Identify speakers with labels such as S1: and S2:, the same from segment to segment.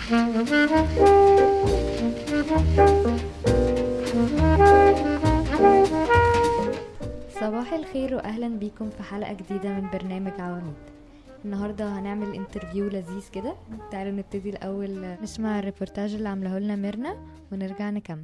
S1: صباح الخير واهلا بيكم في حلقه جديده من برنامج عواميد النهارده هنعمل انترفيو لذيذ كده تعالوا نبتدي الاول نسمع الريبورتاج اللي عاملاه لنا ميرنا ونرجع نكمل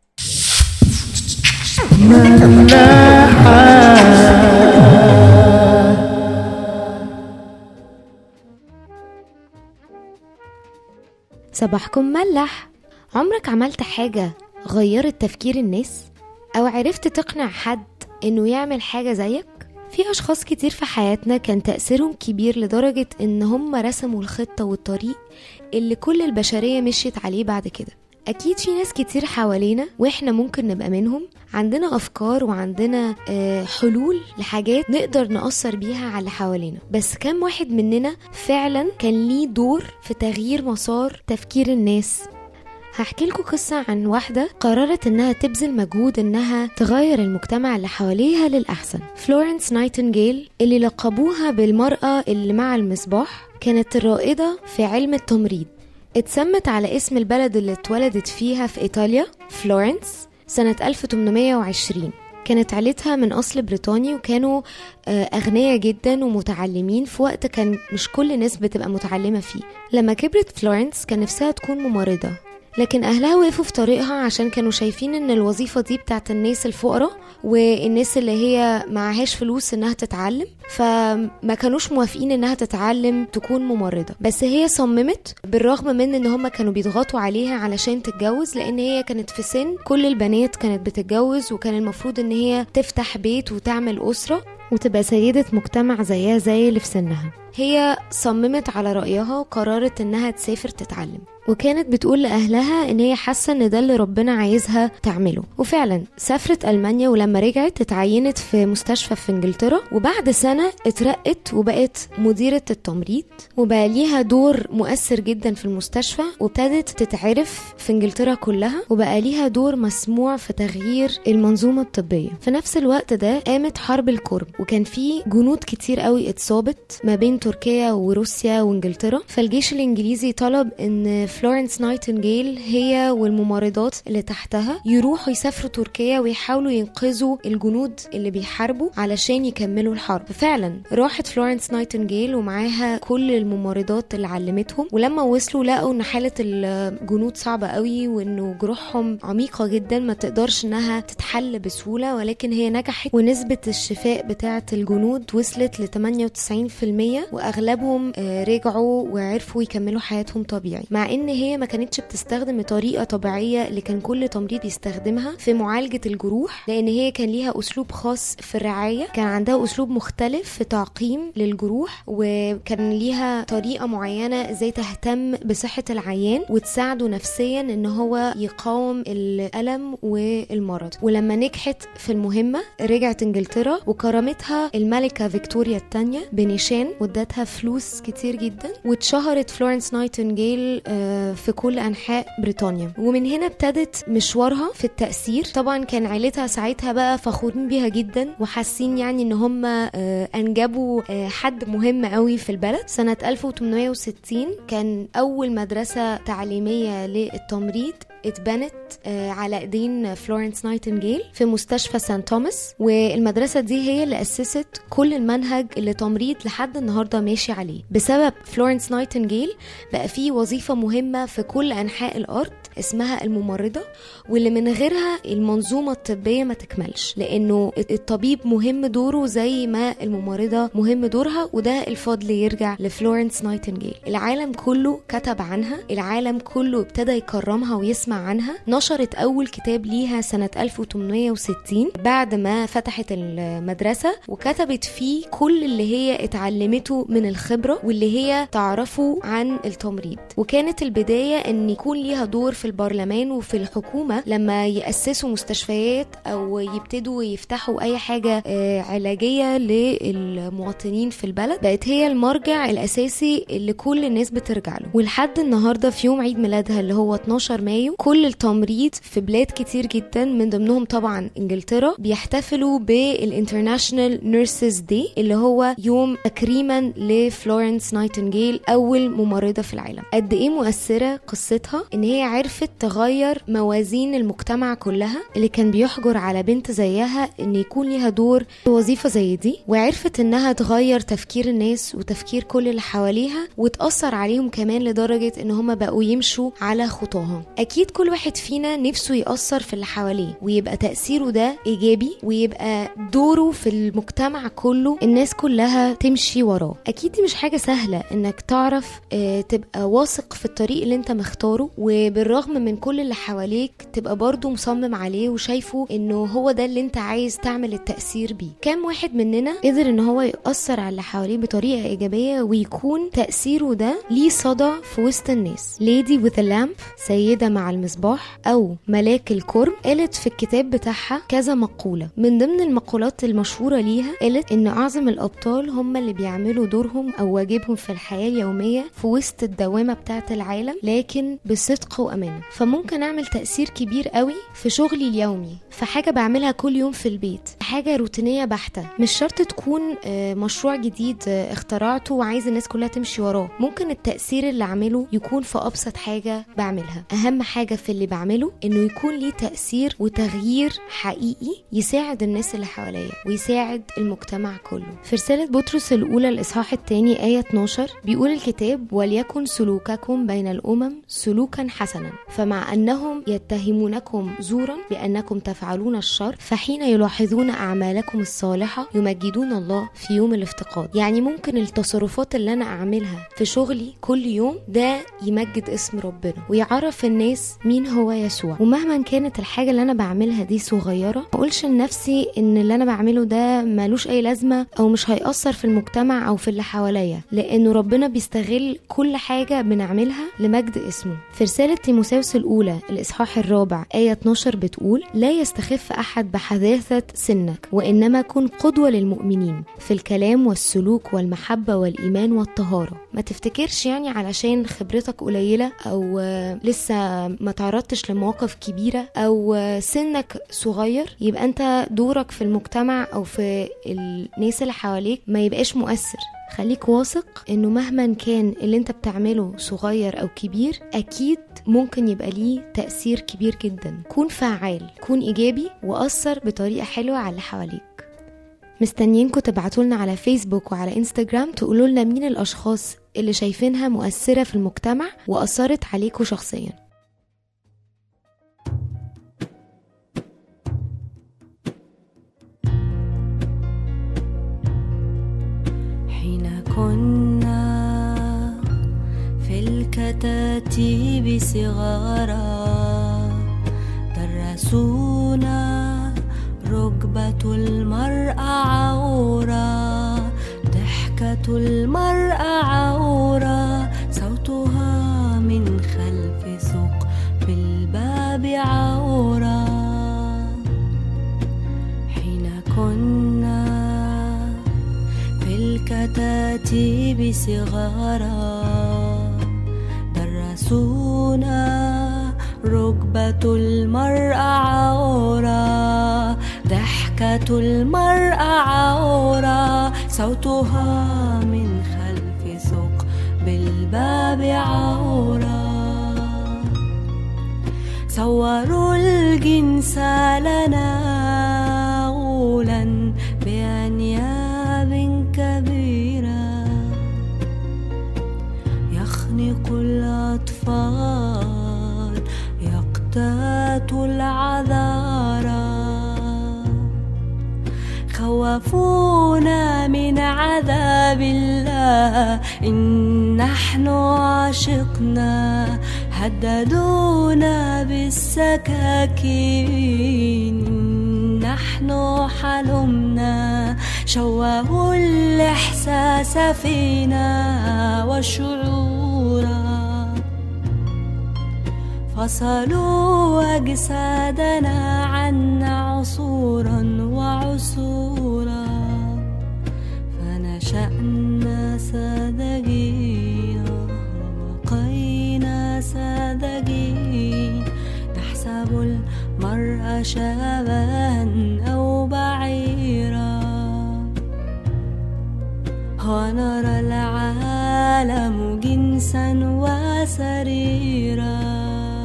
S2: صباحكم ملح عمرك عملت حاجة غيرت تفكير الناس؟ أو عرفت تقنع حد إنه يعمل حاجة زيك؟ في أشخاص كتير في حياتنا كان تأثيرهم كبير لدرجة إن هم رسموا الخطة والطريق اللي كل البشرية مشيت عليه بعد كده أكيد في ناس كتير حوالينا وإحنا ممكن نبقى منهم عندنا أفكار وعندنا آه، حلول لحاجات نقدر نأثر بيها على اللي حوالينا بس كم واحد مننا فعلا كان ليه دور في تغيير مسار تفكير الناس هحكي لكم قصة عن واحدة قررت إنها تبذل مجهود إنها تغير المجتمع اللي حواليها للأحسن فلورنس نايتنجيل اللي لقبوها بالمرأة اللي مع المصباح كانت الرائدة في علم التمريض اتسمت على اسم البلد اللي اتولدت فيها في إيطاليا فلورنس سنة 1820 كانت عيلتها من أصل بريطاني وكانوا آه، أغنياء جدا ومتعلمين في وقت كان مش كل الناس بتبقى متعلمة فيه لما كبرت فلورنس كان نفسها تكون ممرضة لكن أهلها وقفوا في طريقها عشان كانوا شايفين إن الوظيفة دي بتاعت الناس الفقراء والناس اللي هي معهاش فلوس إنها تتعلم فما كانوش موافقين إنها تتعلم تكون ممرضة بس هي صممت بالرغم من إن هما كانوا بيضغطوا عليها علشان تتجوز لأن هي كانت في سن كل البنات كانت بتتجوز وكان المفروض إن هي تفتح بيت وتعمل أسرة وتبقى سيدة مجتمع زيها زي اللي في سنها هي صممت على رأيها وقررت إنها تسافر تتعلم وكانت بتقول لأهلها إن هي حاسة إن ده اللي ربنا عايزها تعمله وفعلا سافرت ألمانيا ولما رجعت اتعينت في مستشفى في إنجلترا وبعد سنة اترقت وبقت مديرة التمريض وبقى ليها دور مؤثر جدا في المستشفى وابتدت تتعرف في إنجلترا كلها وبقى ليها دور مسموع في تغيير المنظومة الطبية في نفس الوقت ده قامت حرب الكرب وكان في جنود كتير قوي اتصابت ما بين تركيا وروسيا وانجلترا فالجيش الانجليزي طلب ان فلورنس نايتنجيل هي والممرضات اللي تحتها يروحوا يسافروا تركيا ويحاولوا ينقذوا الجنود اللي بيحاربوا علشان يكملوا الحرب فعلا راحت فلورنس نايتنجيل ومعاها كل الممرضات اللي علمتهم ولما وصلوا لقوا ان حالة الجنود صعبة قوي وانه جروحهم عميقة جدا ما تقدرش انها تتحل بسهولة ولكن هي نجحت ونسبة الشفاء بتاعة الجنود وصلت ل 98% واغلبهم آه، رجعوا وعرفوا يكملوا حياتهم طبيعي مع ان هي ما كانتش بتستخدم الطريقة طبيعية اللي كان كل تمريض بيستخدمها في معالجة الجروح لان هي كان ليها اسلوب خاص في الرعاية كان عندها اسلوب مختلف في تعقيم للجروح وكان ليها طريقة معينة ازاي تهتم بصحة العيان وتساعده نفسيا ان هو يقاوم الألم والمرض ولما نجحت في المهمة رجعت انجلترا وكرمتها الملكة فيكتوريا الثانية بنيشان وادتها فلوس كتير جدا واتشهرت فلورنس نايتنجيل آه، في كل انحاء بريطانيا ومن هنا ابتدت مشوارها في التأثير طبعا كان عيلتها ساعتها بقى فخورين بيها جدا وحاسين يعني ان هم آه، انجبوا آه، حد مهم قوي في البلد سنة 1860 كان اول مدرسة تعليمية للتمريض اتبنت آه، على ايدين فلورنس نايتنجيل في مستشفى سان توماس والمدرسه دي هي اللي اسست كل المنهج اللي تمريض لحد النهارده ماشي عليه بسبب فلورنس نايتنجيل بقى في وظيفه مهمه في كل انحاء الارض اسمها الممرضه واللي من غيرها المنظومه الطبيه ما تكملش لانه الطبيب مهم دوره زي ما الممرضه مهم دورها وده الفضل يرجع لفلورنس نايتنجيل العالم كله كتب عنها العالم كله ابتدى يكرمها ويسمع عنها نشرت اول كتاب ليها سنه 1860 بعد ما فتحت المدرسه وكتبت فيه كل اللي هي اتعلمته من الخبره واللي هي تعرفه عن التمريض وكانت البدايه ان يكون ليها دور في في البرلمان وفي الحكومة لما يأسسوا مستشفيات أو يبتدوا يفتحوا أي حاجة آه، علاجية للمواطنين في البلد بقت هي المرجع الأساسي اللي كل الناس بترجع له ولحد النهاردة في يوم عيد ميلادها اللي هو 12 مايو كل التمريض في بلاد كتير جدا من ضمنهم طبعا انجلترا بيحتفلوا بالانترناشونال نيرسز داي اللي هو يوم تكريما لفلورنس نايتنجيل اول ممرضه في العالم قد ايه مؤثره قصتها ان هي عرفت تغير موازين المجتمع كلها اللي كان بيحجر على بنت زيها ان يكون ليها دور في وظيفه زي دي وعرفت انها تغير تفكير الناس وتفكير كل اللي حواليها وتاثر عليهم كمان لدرجه ان هم بقوا يمشوا على خطاها اكيد كل واحد فينا نفسه ياثر في اللي حواليه ويبقى تاثيره ده ايجابي ويبقى دوره في المجتمع كله الناس كلها تمشي وراه اكيد دي مش حاجه سهله انك تعرف آه، تبقى واثق في الطريق اللي انت مختاره وبالرغم من كل اللي حواليك تبقى برضو مصمم عليه وشايفه انه هو ده اللي انت عايز تعمل التأثير بيه كام واحد مننا قدر ان هو يأثر على اللي حواليه بطريقة ايجابية ويكون تأثيره ده ليه صدى في وسط الناس ليدي with a lamp سيدة مع المصباح او ملاك الكرم قالت في الكتاب بتاعها كذا مقولة من ضمن المقولات المشهورة ليها قالت ان اعظم الابطال هم اللي بيعملوا دورهم او واجبهم في الحياة اليومية في وسط الدوامة بتاعة العالم لكن بصدق وامانة فممكن اعمل تأثير كبير قوي في شغلي اليومي في حاجة بعملها كل يوم في البيت حاجة روتينية بحتة مش شرط تكون آه، مشروع جديد آه، اخترعته وعايز الناس كلها تمشي وراه ممكن التأثير اللي اعمله يكون في ابسط حاجة بعملها اهم حاجة في اللي بعمله انه يكون ليه تأثير وتغيير حقيقي يساعد الناس اللي حواليا ويساعد المجتمع كله في رسالة بطرس الأولى الإصحاح الثاني آية 12 بيقول الكتاب وليكن سلوككم بين الأمم سلوكا حسنا فمع أنهم يتهمونكم زورا بأنكم تفعلون الشر فحين يلاحظون أعمالكم الصالحة يمجدون الله في يوم الافتقاد يعني ممكن التصرفات اللي أنا أعملها في شغلي كل يوم ده يمجد اسم ربنا ويعرف الناس مين هو يسوع ومهما كانت الحاجة اللي أنا بعملها دي صغيرة ما أقولش لنفسي إن اللي أنا بعمله ده ملوش أي لازمة أو مش هيأثر في المجتمع أو في اللي حواليا لأنه ربنا بيستغل كل حاجة بنعملها لمجد اسمه في رسالة تيموساوس الأولى الإصحاح الرابع آية 12 بتقول لا يستخف أحد بحداثة سنك وإنما كن قدوة للمؤمنين في الكلام والسلوك والمحبة والإيمان والطهارة ما تفتكرش يعني علشان خبرتك قليلة أو آه، لسه ما تعرضتش لمواقف كبيرة أو آه، سنك صغير يبقى أنت دورك في المجتمع أو في الناس اللي حواليك ما يبقاش مؤثر خليك واثق انه مهما كان اللي انت بتعمله صغير او كبير اكيد ممكن يبقى ليه تأثير كبير جدا كون فعال كون ايجابي واثر بطريقة حلوة على اللي حواليك مستنيينكم تبعتولنا على فيسبوك وعلى انستجرام تقولوا لنا مين الاشخاص اللي شايفينها مؤثرة في المجتمع واثرت عليكم شخصيا
S3: حين كنا في الكتاتيب صغارا درسونا ركبة المرأة عورة ضحكة المرأة عورة صوتها من خلف ثقب الباب عورة حين كنا في الكتاتيب صغارا درسونا ركبة المرأة عورة ضحكة المرأة عورة صوتها من خلف ثقب الباب عورة صوروا الجنس لنا غولا بأنياب كبيرة يخنق الأطفال يقتات العذارى خوفونا من عذاب الله إن نحن عشقنا هددونا بالسكاكين إن نحن حلمنا شوهوا الإحساس فينا والشعور فصلوا أجسادنا عنا عصورا وعصورا فنشأنا ساذجين وبقينا ساذجين نحسب المرء شابا أو بعيرا ونرى العالم جنسا وسريرا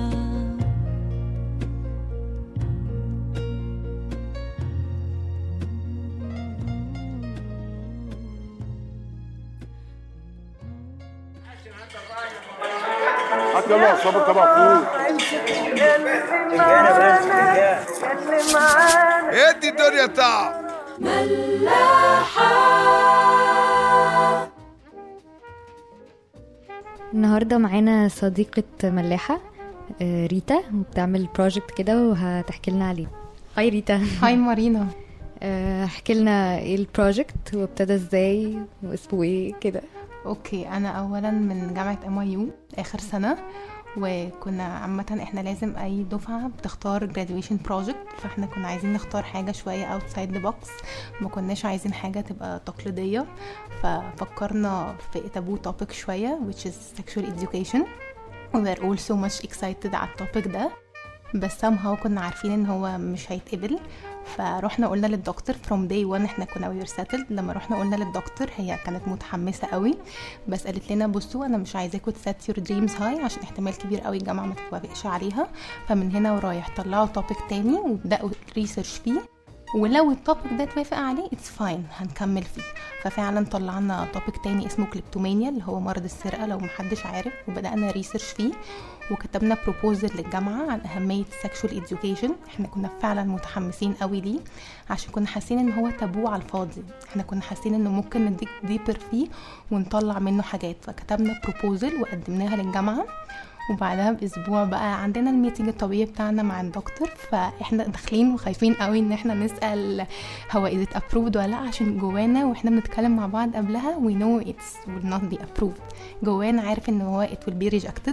S4: حتى يلا صابر تبع فوق
S5: ادي الدنيا تعب
S1: النهارده معانا صديقة ملاحة آه، ريتا بتعمل بروجكت كده وهتحكي لنا عليه هاي ريتا
S6: هاي مارينا
S1: آه، احكي لنا ايه البروجكت وابتدى ازاي واسمه ايه كده
S6: اوكي انا اولا من جامعه ام يو اخر سنه وكنا عامة احنا لازم اي دفعة بتختار graduation project فاحنا كنا عايزين نختار حاجة شوية outside the box ما كناش عايزين حاجة تبقى تقليدية ففكرنا في تابو topic شوية which is sexual education we were all so much excited على التوبيك ده بس somehow كنا عارفين ان هو مش هيتقبل فروحنا قلنا للدكتور from day one احنا كنا we were settled لما رحنا قلنا للدكتور هي كانت متحمسة قوي بس قالت لنا بصوا انا مش عايزاكم تسات يور دريمز هاي عشان احتمال كبير قوي الجامعة ما تتوافقش عليها فمن هنا ورايح طلعوا توبيك تاني وبدأوا ريسيرش فيه ولو التوبيك ده اتوافق عليه اتس فاين هنكمل فيه ففعلا طلعنا توبيك تاني اسمه كليبتومانيا اللي هو مرض السرقه لو محدش عارف وبدانا ريسيرش فيه وكتبنا بروبوزل للجامعه عن اهميه السكشوال education احنا كنا فعلا متحمسين قوي ليه عشان كنا حاسين ان هو تابو على الفاضي احنا كنا حاسين انه ممكن نديك ديبر فيه ونطلع منه حاجات فكتبنا بروبوزل وقدمناها للجامعه وبعدها باسبوع بقى عندنا الميتنج الطبيعي بتاعنا مع الدكتور فاحنا داخلين وخايفين قوي ان احنا نسال هو از ات ابروفد ولا لا عشان جوانا واحنا بنتكلم مع بعض قبلها وي نو اتس will not be approved جوانا عارف ان هو it will be rejected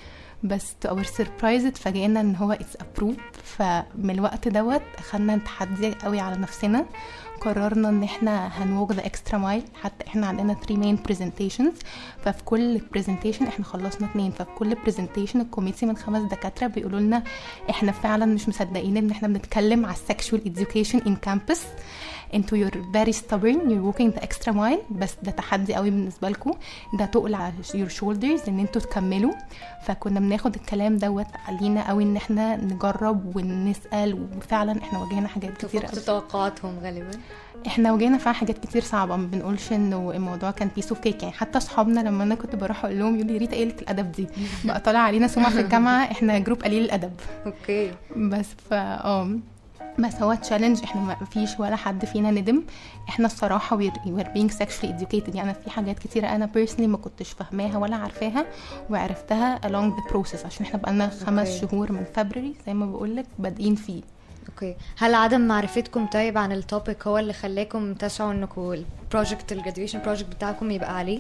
S6: بس to our surprise اتفاجئنا ان هو اتس approved فمن الوقت دوت اخدنا تحدي قوي على نفسنا قررنا ان احنا هنوك ذا اكسترا مايل حتى احنا عندنا 3 مين برزنتيشنز ففي كل برزنتيشن احنا خلصنا اتنين ففي كل برزنتيشن الكوميتي من خمس دكاتره بيقولوا لنا احنا فعلا مش مصدقين ان احنا بنتكلم على السكشوال education in campus انتوا you're very stubborn you're walking the extra mile بس ده تحدي قوي بالنسبه لكم ده تقل على your shoulders ان انتوا تكملوا فكنا بناخد الكلام دوت علينا قوي ان احنا نجرب ونسال وفعلا احنا واجهنا حاجات كتير
S1: فقدت
S6: قوي
S1: توقعاتهم غالبا
S6: احنا واجهنا فعلا حاجات كتير صعبه ما بنقولش انه الموضوع كان بيس اوف كيك يعني حتى اصحابنا لما انا كنت بروح اقول لهم يقولوا لي ريتا قله الادب دي بقى طالع علينا سمعه في الجامعه احنا جروب قليل الادب
S1: اوكي
S6: بس فا اه بس هو تشالنج احنا ما فيش ولا حد فينا ندم احنا الصراحه we're, we're being sexually educated يعني في حاجات كتيره انا personally ما كنتش فاهماها ولا عارفاها وعرفتها along the process عشان احنا بقالنا خمس
S1: أوكي.
S6: شهور من فبراير زي ما بقول لك بادئين فيه
S1: اوكي هل عدم معرفتكم طيب عن التوبيك هو اللي خلاكم تسعوا انكم البروجكت الجراديويشن بروجكت بتاعكم يبقى عليه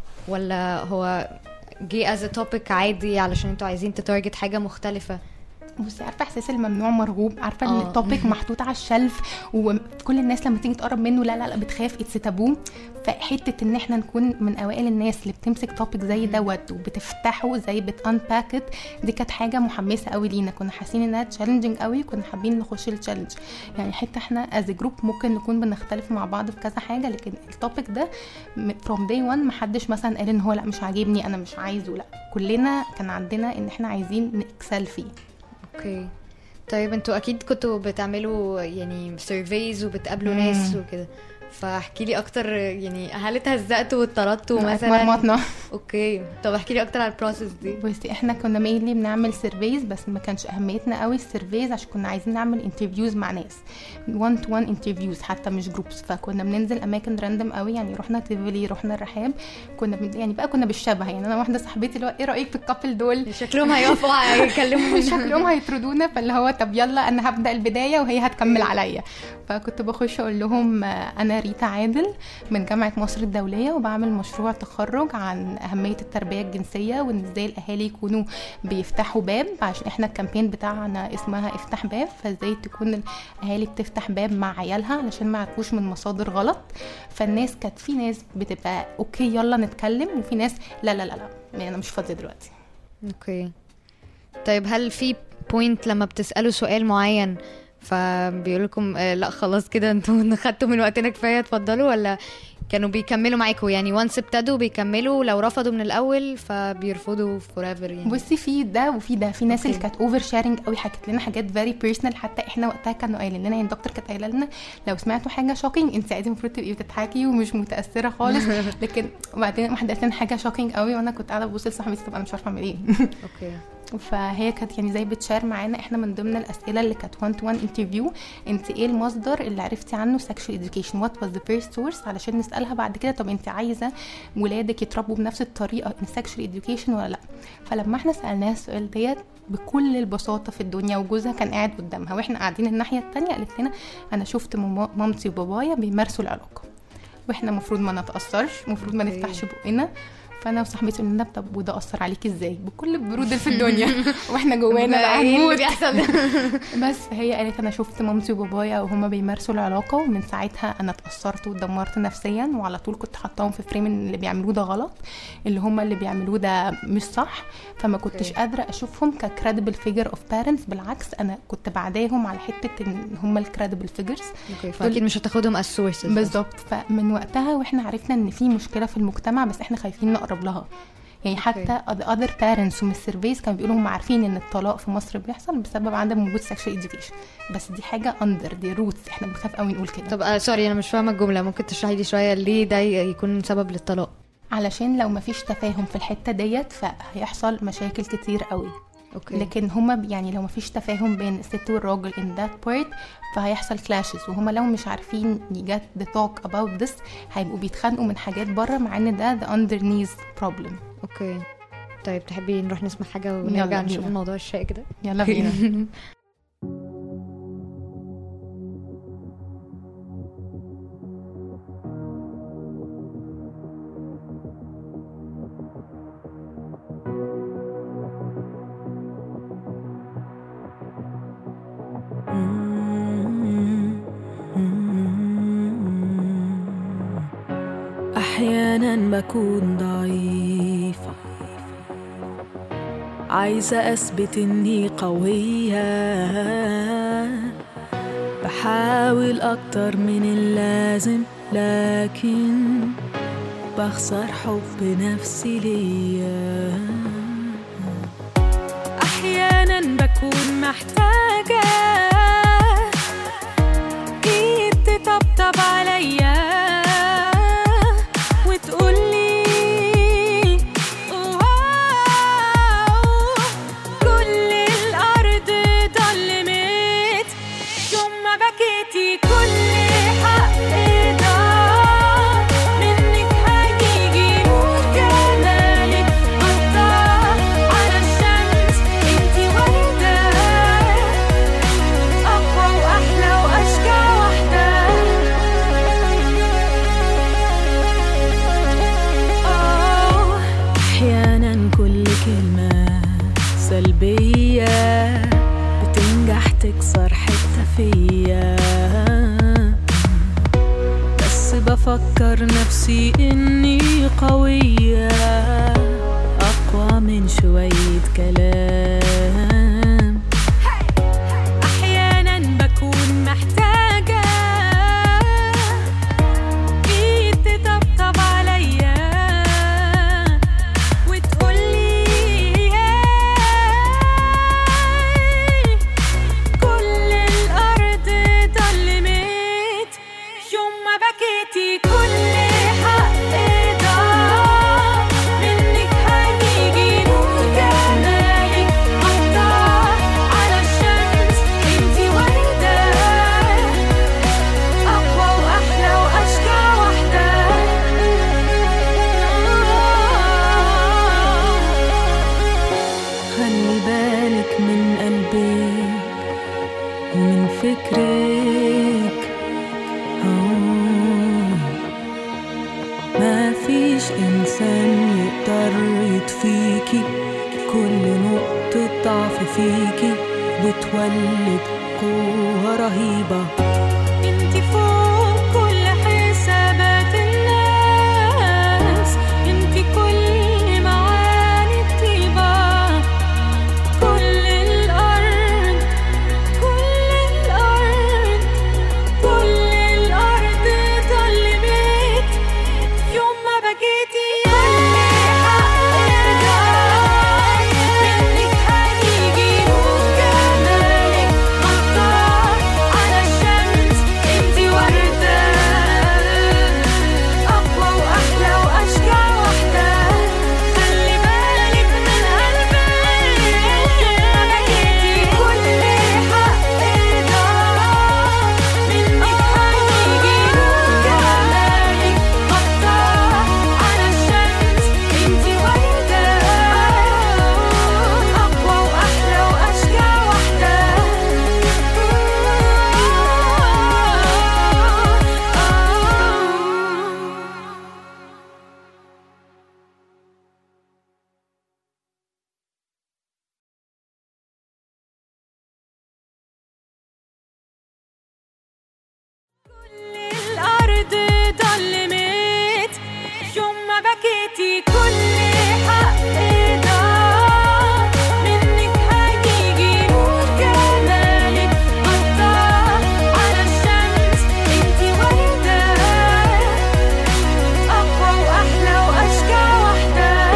S1: ولا هو جه از توبيك عادي علشان انتوا عايزين تتارجت حاجه مختلفه
S6: بصي عارفه احساس الممنوع مرغوب عارفه ان
S1: آه.
S6: التوبيك محطوط على الشلف وكل الناس لما تيجي تقرب منه لا لا لا بتخاف اتس تابو فحته ان احنا نكون من اوائل الناس اللي بتمسك توبيك زي دوت وبتفتحه زي بتانباكت دي كانت حاجه محمسه قوي لينا كنا حاسين انها تشالنجينج قوي كنا حابين نخش التشالنج يعني حتى احنا از جروب ممكن نكون بنختلف مع بعض في كذا حاجه لكن التوبيك ده فروم داي 1 محدش مثلا قال ان هو لا مش عاجبني انا مش عايزه لا كلنا كان عندنا ان احنا عايزين نكسل فيه
S1: اوكي طيب انتوا اكيد كنتوا بتعملوا يعني سيرفيز وبتقابلوا ناس وكده فاحكي لي اكتر يعني هل اتهزقتوا واتطردتوا مثلا
S6: مرمطنا
S1: اوكي طب احكي لي اكتر على البروسيس دي
S6: بصي احنا كنا مينلي بنعمل سيرفيز بس ما كانش اهميتنا قوي السيرفيز عشان كنا عايزين نعمل انترفيوز مع ناس 1 تو 1 انترفيوز حتى مش جروبس فكنا بننزل اماكن راندم قوي يعني رحنا تيفلي رحنا الرحاب كنا بن... يعني بقى كنا بالشبه يعني انا واحده صاحبتي اللي هو ايه رايك في الكابل دول
S1: شكلهم هيقفوا هيكلموا
S6: شكلهم هيطردونا فاللي هو طب يلا انا هبدا البدايه وهي هتكمل عليا فكنت بخش اقول لهم آه، انا أنا ريتا عادل من جامعة مصر الدولية وبعمل مشروع تخرج عن أهمية التربية الجنسية وإن إزاي الأهالي يكونوا بيفتحوا باب عشان إحنا الكامبين بتاعنا اسمها افتح باب فإزاي تكون الأهالي بتفتح باب مع عيالها علشان ما يعرفوش من مصادر غلط فالناس كانت في ناس بتبقى أوكي يلا نتكلم وفي ناس لا لا لا لا يعني أنا مش فاضية دلوقتي
S1: اوكي طيب هل في بوينت لما بتسالوا سؤال معين فبيقول لكم آه لا خلاص كده انتوا خدتوا من وقتنا كفايه اتفضلوا ولا كانوا بيكملوا معاكم يعني وانس ابتدوا بيكملوا لو رفضوا من الاول فبيرفضوا فور ايفر يعني
S6: بصي في ده وفي ده في ناس
S1: أوكي.
S6: اللي كانت اوفر شيرنج قوي حكت لنا حاجات فيري بيرسونال حتى احنا وقتها كانوا قايلين لنا يعني الدكتور كانت قايله لنا لو سمعتوا حاجه شوكينج انت عادي المفروض تبقي بتضحكي ومش متاثره خالص لكن وبعدين واحده قالت لنا حاجه شوكينج قوي وانا كنت قاعده ببص لصاحبتي طب انا مش عارفه اعمل ايه
S1: اوكي
S6: فهي كانت يعني زي بتشار معانا احنا من ضمن الاسئله اللي كانت 1 تو 1 انترفيو انت ايه المصدر اللي عرفتي عنه sexual education what was the first source علشان نسالها بعد كده طب انت عايزه ولادك يتربوا بنفس الطريقه in sexual education ولا لا فلما احنا سالناها السؤال ديت بكل البساطه في الدنيا وجوزها كان قاعد قدامها واحنا قاعدين الناحيه التانية قالت لنا انا شفت ماما- مامتي وبابايا بيمارسوا العلاقه واحنا المفروض ما نتاثرش المفروض ما
S1: أوكي.
S6: نفتحش بقنا فانا وصاحبتي قلنا لها طب وده اثر عليكي ازاي بكل البرود اللي في الدنيا واحنا جوانا بقى
S1: ايه اللي
S6: هنموت
S1: بيحصل
S6: بس هي قالت انا شفت مامتي وبابايا وهما بيمارسوا العلاقه ومن ساعتها انا اتاثرت واتدمرت نفسيا وعلى طول كنت حاطاهم في فريم ان اللي بيعملوه ده غلط اللي هما اللي بيعملوه ده مش صح فما كنتش
S1: أوكي.
S6: قادره اشوفهم ككريدبل فيجر اوف بارنتس بالعكس انا كنت بعداهم على حته ان هما الكريدبل فيجرز
S1: اوكي فاكيد مش هتاخدهم از سورسز
S6: بالظبط فمن وقتها واحنا عرفنا ان في مشكله في المجتمع بس احنا خايفين نقرب لها يعني حتى the other parents ومن السيرفيز كانوا بيقولوا هم عارفين ان الطلاق في مصر بيحصل بسبب عدم وجود sexual education بس دي حاجه اندر دي روتس احنا بنخاف قوي نقول كده
S1: طب آه سوري انا مش فاهمه الجمله ممكن تشرحي لي شويه ليه ده يكون سبب للطلاق
S6: علشان لو مفيش تفاهم في الحته ديت فهيحصل مشاكل كتير قوي
S1: اوكي
S6: لكن هما يعني لو مفيش تفاهم بين الست والراجل in that part فهيحصل كلاشز وهما لو مش عارفين get the talk about this هيبقوا بيتخانقوا من حاجات بره مع ان ده the underneath problem
S1: اوكي طيب تحبي نروح نسمع حاجه
S6: يلا
S1: ونرجع نشوف
S6: بينا.
S1: الموضوع الشائك ده
S6: يلا بينا
S3: أحيانا بكون ضعيفة عايزة أثبت إني قوية بحاول أكتر من اللازم لكن بخسر حب نفسي ليا أحيانا بكون محتاجة ايد تطبطب عليا وتقولي واو كل الارض ضلمت يوم ما بكيتي كل حق ضاع منك هيجي نور جمالك قطع على الشمس انتي وردة أقوى وأحلى وأشجع وحدة أوه، أحيانا كل كلمة سلبية بتنجح تكسر حتة فيا بس بفكر نفسي إني قوية أقوى من شوية كلام أحيانا بكون محتاجة إيد تطبطب عليا وتقولي ياي كل الأرض ضلمت يوم ما بكيتي كل حق ضاع منك هيجي نور جمالك قطع على الشمس انتي وردة أقوى وأحلى وأشجع وحدة خلي بالك من قلبك ومن فكرك آه. فيكي كل نقطة ضعف فيكي بتولد قوة رهيبة انتي فوق كل حسابات الناس انتي كل معاني الطيبة كل الأرض كل الأرض كل الأرض ظلمت يوم ما بكيتي ياللي حقك منك هيجي نور جمالك مطار على الشمس انتي وردة أقوى وأحلى وأشجع وحدة خلي بالك من قلبك بكيتي كل حق ضاع منك هيجي نور جمالك مطار على الشمس انتي وردة أقوى وأحلى وأشجع وحدة الأرض ضلمت يوم ما بكيتي كل حق ضاع منك هيجي نور جمالك مطار على الشمس انتي وردة أقوى وأحلى وأشجع وحدة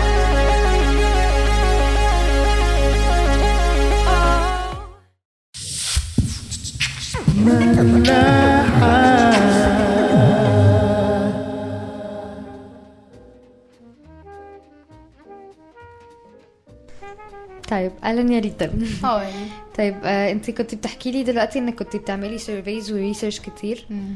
S3: آه
S1: طيب اهلا يا ريتا
S6: اه يعني
S1: طيب آه انت كنت بتحكي لي دلوقتي انك كنت بتعملي سيرفيز وريسيرش كتير
S6: مم.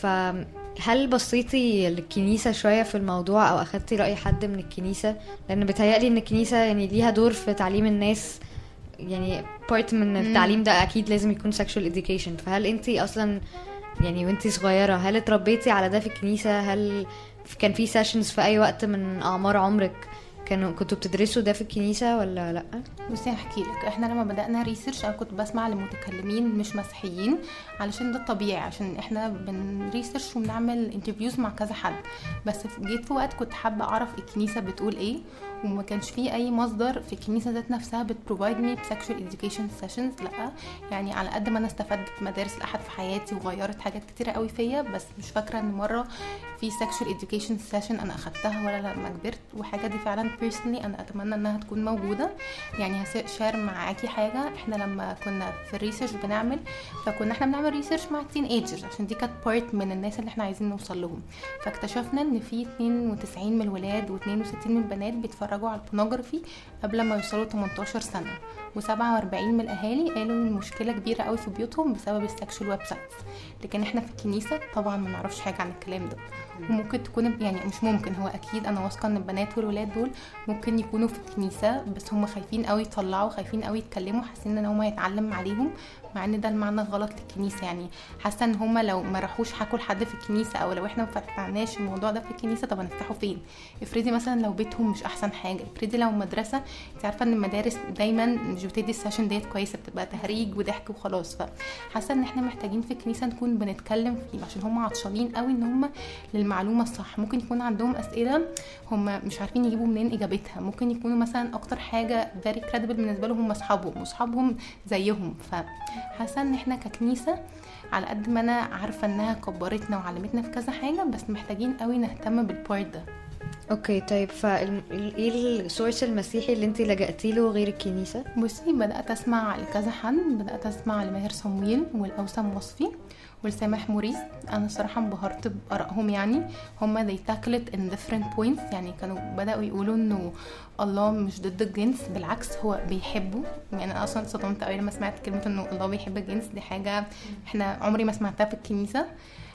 S1: فهل بصيتي للكنيسة شوية في الموضوع أو أخدتي رأي حد من الكنيسة لأن بتهيألي إن الكنيسة يعني ليها دور في تعليم الناس يعني بارت من التعليم ده أكيد لازم يكون sexual education فهل أنت أصلا يعني وأنت صغيرة هل اتربيتي على ده في الكنيسة هل كان في سيشنز في أي وقت من أعمار عمرك كانوا كنتوا بتدرسوا ده في الكنيسة ولا لأ؟
S6: بصي هحكي لك احنا لما بدأنا ريسيرش انا كنت بسمع لمتكلمين مش مسيحيين علشان ده الطبيعي عشان احنا بنريسيرش وبنعمل انترفيوز مع كذا حد بس في- جيت في وقت كنت حابة اعرف الكنيسة بتقول ايه وما كانش في اي مصدر في الكنيسة ذات نفسها بتبروفايد مي بسكشوال اديوكيشن سيشنز لا يعني على قد ما انا استفدت في مدارس الاحد في حياتي وغيرت حاجات كتيرة قوي فيا بس مش فاكرة ان مرة في سكشوال اديوكيشن سيشن انا اخدتها ولا لما كبرت وحاجة دي فعلا بيرسونلي انا اتمنى انها تكون موجودة يعني هشير معاكي حاجه احنا لما كنا في الريسيرش بنعمل فكنا احنا بنعمل ريسيرش مع التين ايجرز عشان دي كانت بارت من الناس اللي احنا عايزين نوصل لهم فاكتشفنا ان في 92 من الولاد و62 من البنات بيتفرجوا على البونوجرافي قبل ما يوصلوا 18 سنه و47 من الاهالي قالوا ان المشكله كبيره قوي في بيوتهم بسبب السكشوال ويب سايتس لكن احنا في الكنيسه طبعا ما نعرفش حاجه عن الكلام ده وممكن تكون يعني مش ممكن هو اكيد انا واثقه ان البنات والولاد دول ممكن يكونوا في الكنيسه بس هم خايفين قوي يطلعوا خايفين قوي يتكلموا حاسين ان هم هيتعلم عليهم مع ان ده المعنى غلط للكنيسه يعني حاسه ان هم لو ما راحوش حكوا لحد في الكنيسه او لو احنا ما فتحناش الموضوع ده في الكنيسه طب هنفتحه فين افرضي مثلا لو بيتهم مش احسن حاجه افرضي لو مدرسه انت عارفه ان المدارس دايما مش بتدي السيشن ديت كويسه بتبقى تهريج وضحك وخلاص فحاسه ان احنا محتاجين في الكنيسه نكون بنتكلم فيه عشان هم عطشانين قوي ان هم للمعلومه الصح ممكن يكون عندهم اسئله هم مش عارفين يجيبوا منين اجابتها ممكن يكونوا مثلا اكتر حاجه very credible بالنسبه لهم هم اصحابهم واصحابهم زيهم فحاسه ان احنا ككنيسه على قد ما انا عارفه انها كبرتنا وعلمتنا في كذا حاجه بس محتاجين قوي نهتم بالبارت ده
S1: اوكي طيب فايه السورس المسيحي اللي انت لجأتي له غير الكنيسة؟
S6: بصي بدأت أسمع لكذا حد بدأت أسمع لماهر صمويل والأوسم وصفي والسامح موريس أنا الصراحة انبهرت بآرائهم يعني هما they tackle it in different points يعني كانوا بدأوا يقولوا إنه الله مش ضد الجنس بالعكس هو بيحبه يعني أنا أصلا صدمت أوي لما سمعت كلمة إنه الله بيحب الجنس دي حاجة إحنا عمري ما سمعتها في الكنيسة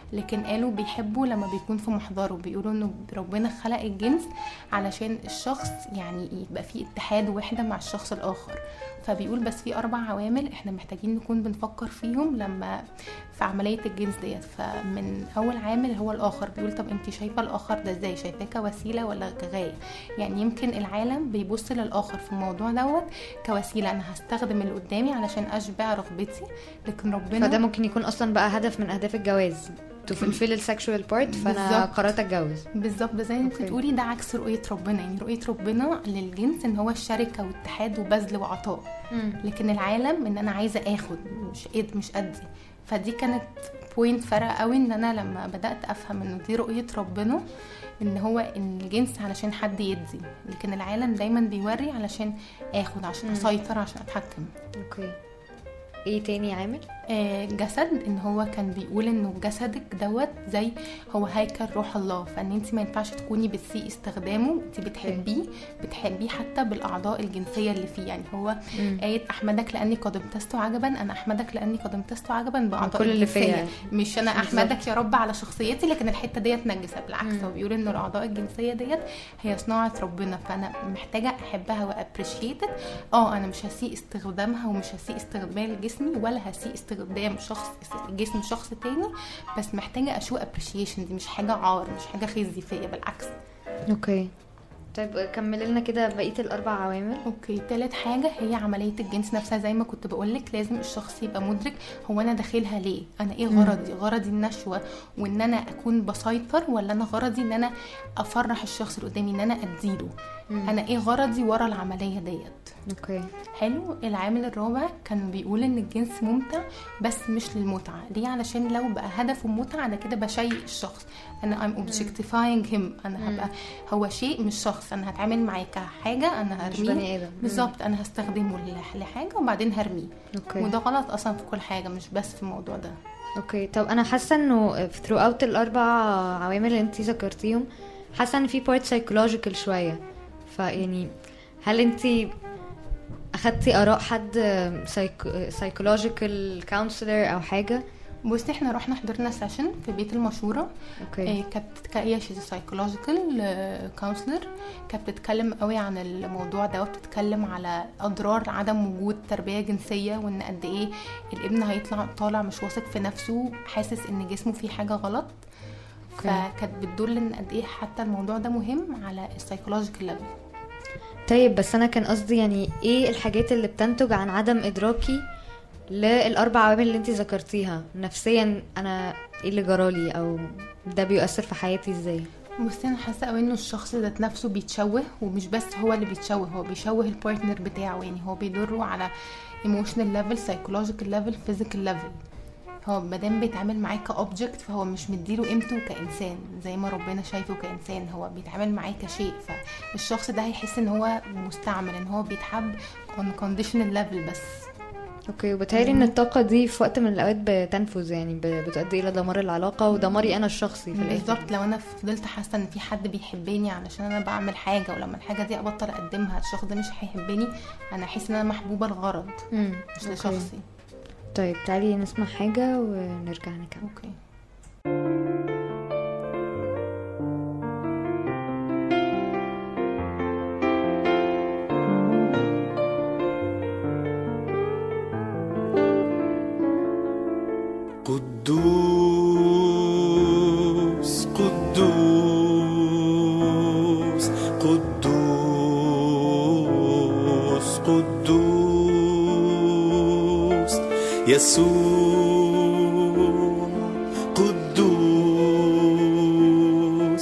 S6: لكن قالوا بيحبوا لما بيكون في محضره بيقولوا انه ربنا خلق الجنس علشان الشخص يعني يبقى فيه اتحاد ووحده مع الشخص الاخر فبيقول بس في اربع عوامل احنا محتاجين نكون بنفكر فيهم لما في عمليه الجنس ديت فمن اول عامل هو الاخر بيقول طب انت شايفه الاخر ده ازاي شايفاه كوسيله ولا كغايه يعني يمكن العالم بيبص للاخر في الموضوع دوت كوسيله انا هستخدم اللي قدامي علشان اشبع رغبتي لكن ربنا
S1: فده ممكن يكون اصلا بقى هدف من اهداف الجواز تو فولفيل السكشوال بارت فانا
S6: بالظبط.
S1: قررت اتجوز
S6: بالظبط زي ما انت
S1: أوكي.
S6: تقولي ده عكس رؤيه ربنا يعني رؤيه ربنا للجنس ان هو الشركه واتحاد وبذل وعطاء لكن العالم ان انا عايزه اخد مش قد مش ادي فدي كانت بوينت فرق قوي ان انا لما بدات افهم ان دي رؤيه ربنا ان هو ان الجنس علشان حد يدي لكن العالم دايما بيوري علشان اخد عشان اسيطر عشان اتحكم
S1: اوكي ايه تاني عامل
S6: آه، جسد ان هو كان بيقول انه جسدك دوت زي هو هيكل روح الله فان انت ما ينفعش تكوني بتسيء استخدامه انت بتحبيه بتحبيه حتى بالاعضاء الجنسيه اللي فيه يعني هو آية أحمدك لأني قد امتزت عجبا أنا أحمدك لأني قد امتزت عجبا بأعضاء
S1: كل اللي فيا.
S6: الجنسية مش أنا
S1: بالظبط.
S6: أحمدك يا رب على شخصيتي لكن الحتة ديت نجسة بالعكس هو بيقول إن الأعضاء الجنسية ديت هي صناعة ربنا فأنا محتاجة أحبها وأبريشيتد أه أنا مش هسيء استخدامها ومش هسيء استخدام جسمي ولا هسيء استخدام شخص جسم شخص تاني بس محتاجة أشو أبريشيشن دي مش حاجة عار مش حاجة خزي فيا بالعكس
S1: اوكي طيب كملي لنا كده بقيه الاربع عوامل
S6: اوكي تالت حاجة هي عملية الجنس نفسها زي ما كنت بقولك لازم الشخص يبقى مدرك هو انا داخلها ليه انا ايه غرضي غرضي النشوة وان انا اكون بسيطر ولا انا غرضي ان انا افرح الشخص اللي قدامي ان انا اديله انا ايه غرضي ورا العملية ديت
S1: اوكي
S6: حلو العامل الرابع كان بيقول ان الجنس ممتع بس مش للمتعه ليه علشان لو بقى هدفه متعه انا كده بشيء الشخص انا I'm objectifying him انا هبقى هو شيء مش شخص انا هتعامل معاه كحاجه انا
S1: مش
S6: هرميه
S1: بني آدم.
S6: بالظبط انا هستخدمه لح- لحاجه وبعدين هرميه
S1: اوكي
S6: وده غلط اصلا في كل حاجه مش بس في الموضوع ده
S1: اوكي طب انا حاسه انه ثرو اوت الاربع عوامل اللي انت ذكرتيهم حاسه ان في بارت سايكولوجيكال شويه فيعني هل انت اخدتي اراء حد سايكولوجيكال كونسلر او حاجه
S6: بصي احنا رحنا حضرنا سيشن في بيت المشوره
S1: اوكي
S6: إيه، كانت بتتك- هي شيز سايكولوجيكال كونسلر كانت بتتكلم قوي عن الموضوع ده وبتتكلم على اضرار عدم وجود تربيه جنسيه وان قد ايه الابن هيطلع طالع مش واثق في نفسه حاسس ان جسمه فيه حاجه غلط
S1: أوكي.
S6: فكانت بتدل ان قد ايه حتى الموضوع ده مهم على السايكولوجيكال ليفل
S1: طيب بس انا كان قصدي يعني ايه الحاجات اللي بتنتج عن عدم ادراكي للاربع عوامل اللي انت ذكرتيها نفسيا انا ايه اللي جرالي او ده بيؤثر في حياتي ازاي
S6: بصي انا حاسه قوي انه الشخص ذات نفسه بيتشوه ومش بس هو اللي بيتشوه هو بيشوه البارتنر بتاعه يعني هو بيضره على ايموشنال ليفل سايكولوجيكال ليفل فيزيكال ليفل هو مادام بيتعامل معاه كاوبجكت فهو مش مديله قيمته كانسان زي ما ربنا شايفه كانسان هو بيتعامل معاه كشيء فالشخص ده هيحس ان هو مستعمل ان هو بيتحب on conditional level بس
S1: اوكي وبتهيألي ان الطاقه دي في وقت من الاوقات بتنفذ يعني ب- بتؤدي الى دمار العلاقه ودماري انا الشخصي في الاخر
S6: بالظبط لو انا فضلت حاسه ان في حد بيحبني علشان انا بعمل حاجه ولما الحاجه دي ابطل اقدمها الشخص ده مش هيحبني انا احس ان انا محبوبه الغرض
S1: مم.
S6: مش
S1: أوكي.
S6: لشخصي
S1: طيب تعالي نسمع حاجه ونرجع نكمل
S6: اوكي
S4: قدوس قدوس قدوس قدوس يسوع قدوس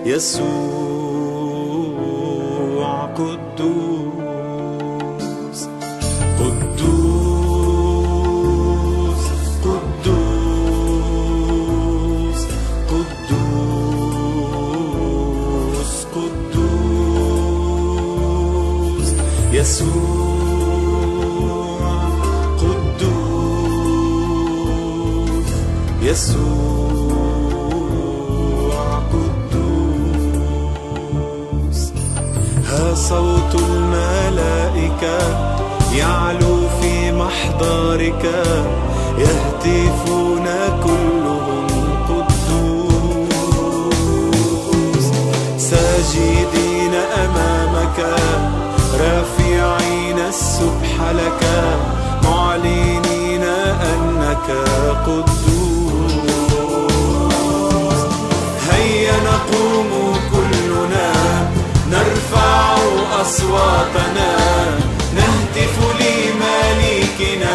S4: يسوع قدوس قدوس قدوس قدوس قدوس يسوع قدوس يسوع قدوس ها صوت الملائكة يعلو في محضرك يهتفون كلهم قدوس السبح لك معلنين أنك قدوس هيا نقوم كلنا نرفع أصواتنا نهتف لملكنا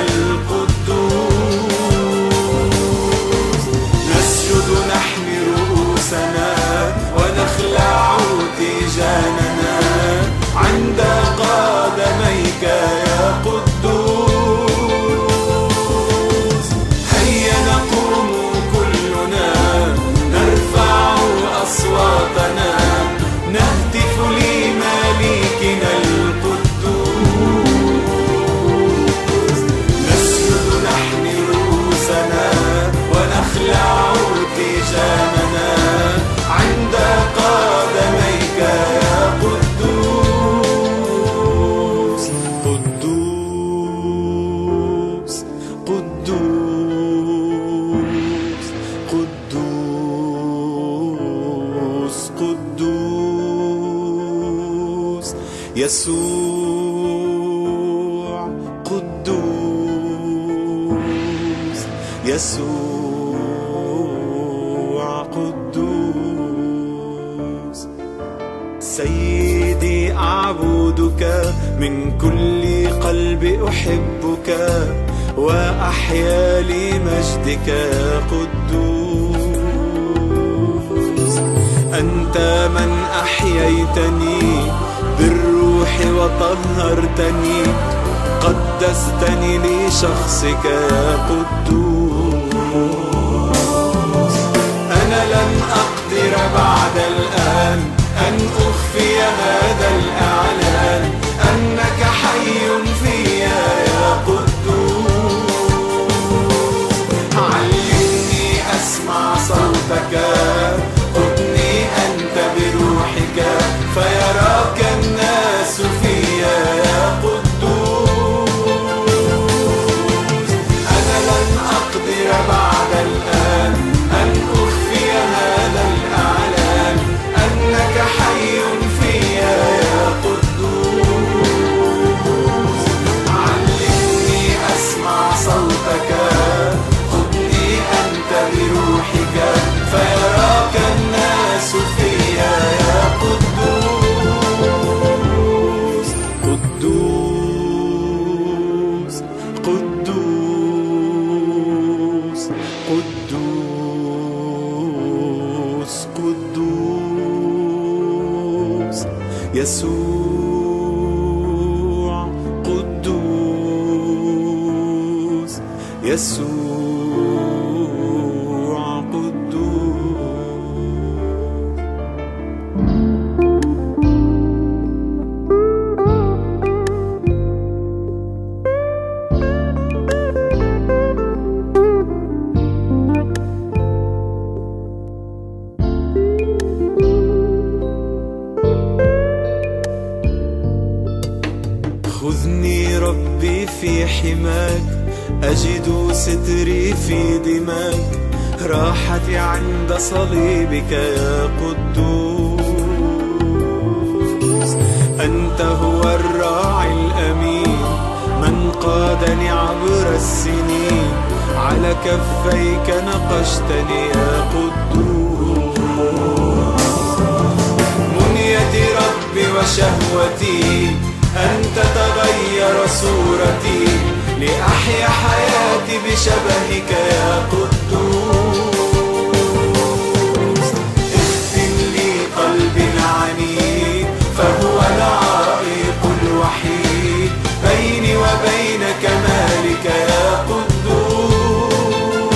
S4: القدوس نسجد نحمي رؤوسنا ونخلع تيجاننا عند قدميك يا قدوس هيا نقوم كلنا نرفع أصواتنا نهتف لملكنا القدوس نسجد نحمي رؤوسنا ونخلع تيجاننا عند قدميك يا قدوس قدوس قدوس قدوس قدوس يسوع قدوس يسوع قدوس سيدي أعبدك من كل قلب أحبك وأحيا لمجدك يا قدوس أنت من أحييتني بالروح وطهرتني قدستني لشخصك يا قدوس أنا لن أقدر بعد الآن أن أخفي هذا الإعلان أنك حي فيا يا قدوس علمني أسمع صوتك خذني أنت بروحك فيراك الناس فيا يا قدوس أنا لن أقدر بعد الآن أن أخفي هذا الإعلان أنك حي فيا يا قدوس علمني أسمع صوتك خذني أنت بروحك فيراك الناس فيا يا قدوس قدوس قدوس قدوس قدوس يسوع قدوس يسوع قدوس خذني ربي في حماك أجد ستري في دماك راحتي عند صليبك يا قدوس أنت هو الراعي الأمين من قادني عبر السنين على كفيك نقشتني يا قدوس منيتي ربي وشهوتي أن تتغير صورتي لأحيا حياتي بشبهك يا قدوس اختم لي قلبي العنيد فهو العائق الوحيد بيني وبين كمالك يا قدوس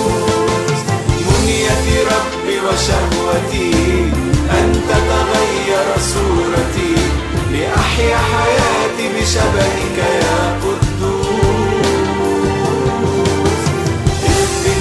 S4: منيتي ربي وشهوتي أن تتغير صورتي لأحيا حياتي بشبهك يا قدوس اختم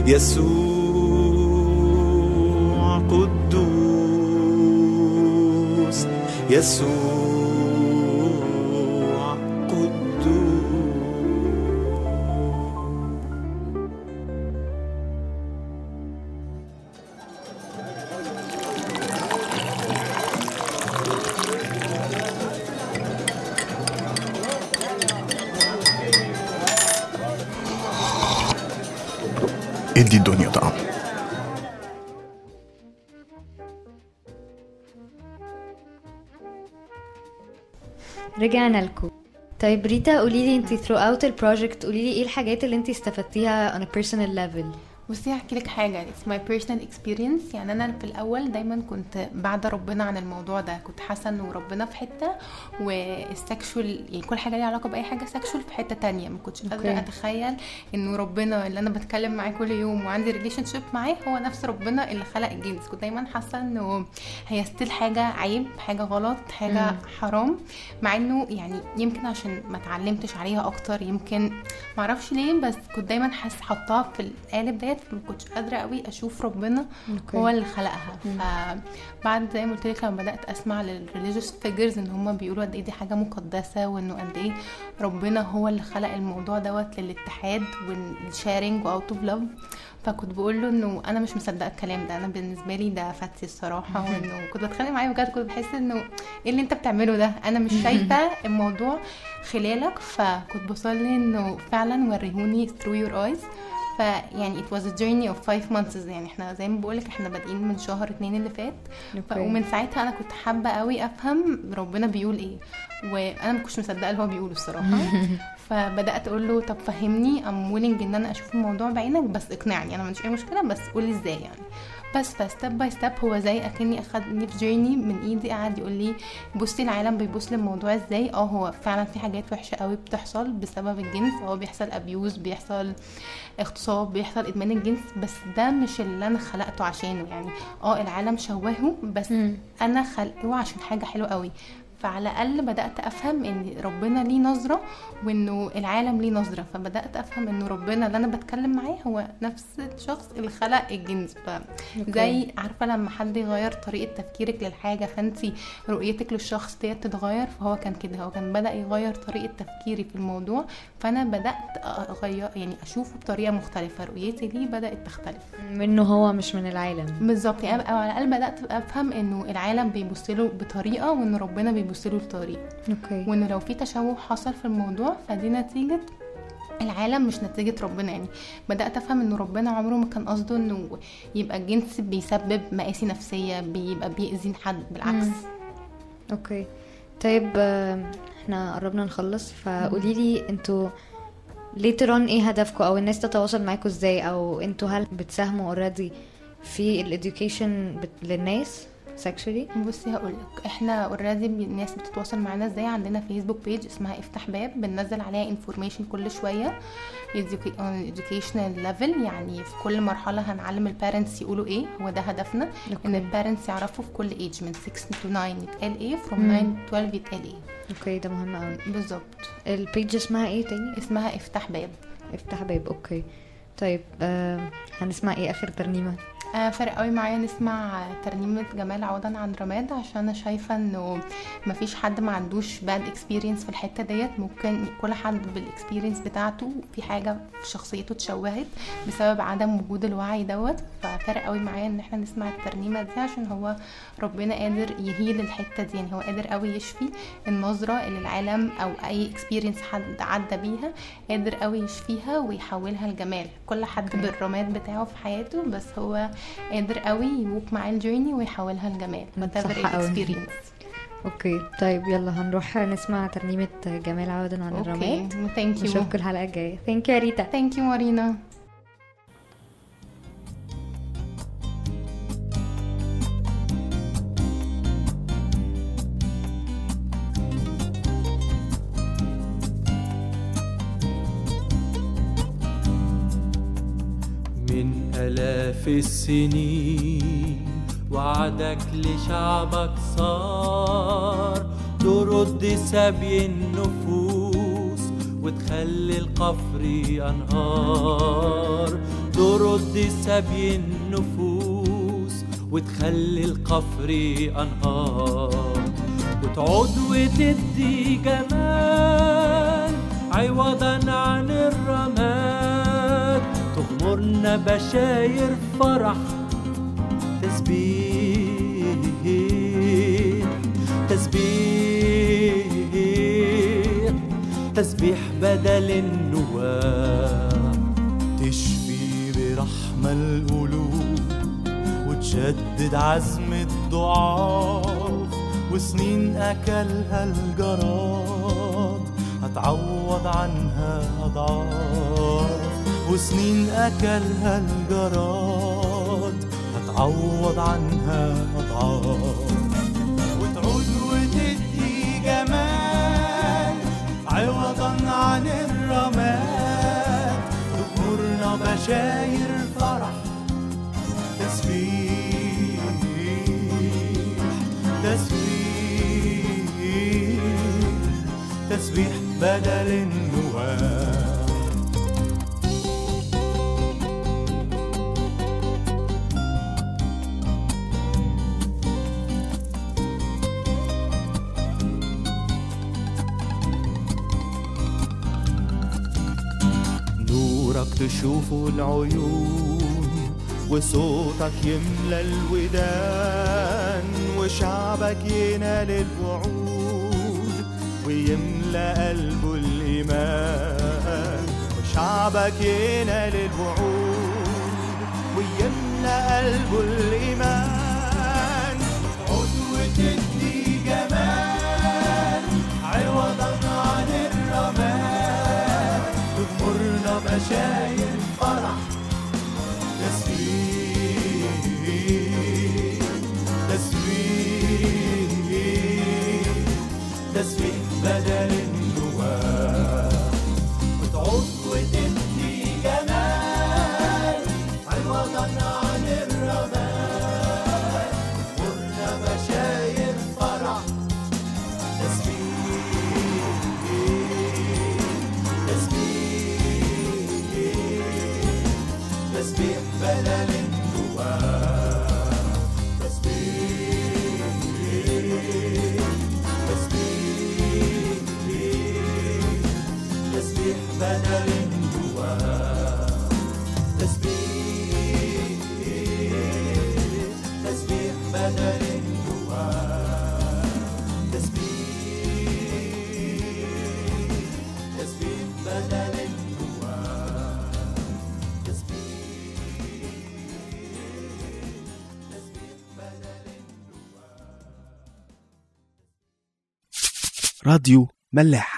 S4: يسوع قدوس يسوع قدوس
S5: ادي الدنيا طعم
S1: رجعنا لكم طيب ريتا قولي لي انت throughout البروجكت قولي لي ايه الحاجات اللي انت استفدتيها on a personal level
S6: بصي هحكي لك حاجه it's my personal experience يعني انا في الاول دايما كنت بعد ربنا عن الموضوع ده كنت حاسه انه ربنا في حته والسكشوال يعني كل حاجه ليها علاقه باي حاجه سكشوال في حته تانية ما كنتش قادره
S1: أوكي.
S6: اتخيل انه ربنا اللي انا بتكلم معاه كل يوم وعندي ريليشن شيب معاه هو نفس ربنا اللي خلق الجنس كنت دايما حاسه انه هي ستيل حاجه عيب حاجه غلط حاجه
S1: مم.
S6: حرام مع انه يعني يمكن عشان ما اتعلمتش عليها اكتر يمكن معرفش ليه بس كنت دايما حاسه حطاها في القالب ديت ما كنتش قادره قوي اشوف ربنا
S1: أوكي.
S6: هو اللي خلقها فبعد زي ما قلت لك لما بدات اسمع للريليجيوس فيجرز ان هم بيقولوا قد ايه دي حاجه مقدسه وانه قد ايه ربنا هو اللي خلق الموضوع دوت للاتحاد والشيرنج واوت اوف لاف فكنت بقول له انه انا مش مصدقه الكلام ده انا بالنسبه لي ده فتي الصراحه وانه كنت بتخانق معاه بجد كنت بحس انه ايه اللي انت بتعمله ده انا مش شايفه الموضوع خلالك فكنت بصلي انه فعلا وريهوني through your eyes فيعني it was a journey of five months يعني احنا زي ما بقولك احنا بادئين من شهر اتنين اللي فات ف-
S1: أوكي.
S6: ومن ساعتها انا كنت حابه قوي افهم ربنا بيقول ايه وانا ما كنتش مصدقه اللي هو بيقوله الصراحه فبدات اقول له طب فهمني ام ويلنج ان انا اشوف الموضوع بعينك بس اقنعني انا ما عنديش اي مشكله بس قولي ازاي يعني بس فستيب باي ستيب هو زي اكني اخدني في جيرني من ايدي قعد يقول لي بصي العالم بيبص للموضوع ازاي اه هو فعلا في حاجات وحشه قوي بتحصل بسبب الجنس هو بيحصل ابيوز بيحصل اغتصاب بيحصل ادمان الجنس بس ده مش اللي انا خلقته عشانه يعني اه العالم شوهه بس
S1: مم.
S6: انا خلقه عشان حاجه حلوه قوي فعلى الاقل بدات افهم ان ربنا ليه نظره وانه العالم ليه نظره فبدات افهم انه ربنا اللي انا بتكلم معاه هو نفس الشخص اللي خلق الجنس فزي عارفه لما حد يغير طريقه تفكيرك للحاجه فانت رؤيتك للشخص ديت تتغير فهو كان كده هو كان بدا يغير طريقه تفكيري في الموضوع فانا بدات اغير يعني اشوفه بطريقه مختلفه رؤيتي ليه بدات تختلف
S1: منه هو مش من العالم
S6: بالظبط يعني أو على الاقل بدات افهم انه العالم بيبص له بطريقه وان ربنا بيبص له بطريقه
S1: اوكي
S6: وان لو في تشوه حصل في الموضوع فدي نتيجه العالم مش نتيجة ربنا يعني بدأت أفهم إنه ربنا عمره ما كان قصده إنه يبقى الجنس بيسبب مآسي نفسية بيبقى بيأذي حد بالعكس
S1: مم. اوكي طيب آم، احنا قربنا نخلص فقولي لي انتوا later on ايه هدفكم او الناس تتواصل معاكم ازاي او انتوا هل بتساهموا اوريدي في الاديوكيشن للناس sexually
S6: بصي هقولك احنا اوريدي الناس بتتواصل معانا ازاي عندنا فيسبوك بيج اسمها افتح باب بننزل عليها انفورميشن كل شويه educational ليفل يعني في كل مرحله هنعلم البارنتس يقولوا ايه هو ده هدفنا ان
S1: أوكي.
S6: البارنتس يعرفوا في كل ايج من 6 to 9 يتقال ايه from
S1: مم.
S6: 9 to 12 يتقال ايه
S1: اوكي ده مهم قوي
S6: بالظبط
S1: البيج اسمها ايه تاني
S6: اسمها افتح باب
S1: افتح باب اوكي طيب آم، هنسمع ايه اخر ترنيمه
S6: آه فرق قوي معايا نسمع ترنيمة جمال عوضا عن رماد عشان انا شايفة انه مفيش حد ما عندوش باد اكسبيرينس في الحتة ديت ممكن كل حد بالاكسبيرينس بتاعته في حاجة في شخصيته اتشوهت بسبب عدم وجود الوعي دوت ففرق قوي معايا ان احنا نسمع الترنيمة دي عشان هو ربنا قادر يهيل الحتة دي يعني هو قادر قوي يشفي النظرة اللي العالم او اي اكسبيرينس حد عدى بيها قادر قوي يشفيها ويحولها لجمال كل حد
S1: أوكي.
S6: بالرماد بتاعه في حياته بس هو قادر قوي يوك معاه الجيرني ويحولها لجمال whatever
S1: صح قوي.
S6: experience
S1: اوكي طيب يلا هنروح نسمع ترنيمه جمال عوضا عن
S6: اوكي
S1: الرماد
S6: ثانك يو
S1: نشوفكم الحلقه الجايه ثانك يو يا ريتا
S6: ثانك يو مارينا
S7: من آلاف السنين وعدك لشعبك صار ترد سبي النفوس وتخلي القفر أنهار ترد سبي النفوس وتخلي القفر أنهار وتعود وتدي جمال عوضا عن الرماد تغمرنا بشاير فرح تسبيح تسبيح تسبيح بدل النواة
S4: تشفي برحمة القلوب وتشدد عزم الضعاف وسنين أكلها الجراد هتعوض عنها أضعاف وسنين أكلها الجراد هتعوض عنها أضعاف وتعود وتدي جمال عوضا عن الرماد تغمرنا بشاير فرح تسبيح تسبيح تسبيح بدل النواه نورك تشوفه العيون وصوتك يملى الودان وشعبك ينال الوعود ويملى قلبه الإيمان وشعبك ينال الوعود ويملى قلبه الإيمان عود وتدي جمال عوضا عن الرماد تغمرنا بشاير فرح تسبيح تسبيح تسبيح بدل النواه وتعود وتدي جمال عوضا عن الرماد تغمرنا بشاير فرح تسبيح تسبيح تسبيح بدل النواه تسبيح تسبيح تسبيح بدل النواه تسبيح تسبيح بدل النواه تسبيح تسبيح بدل النواه تسبيح تسبيح بدل
S5: راديو ملاح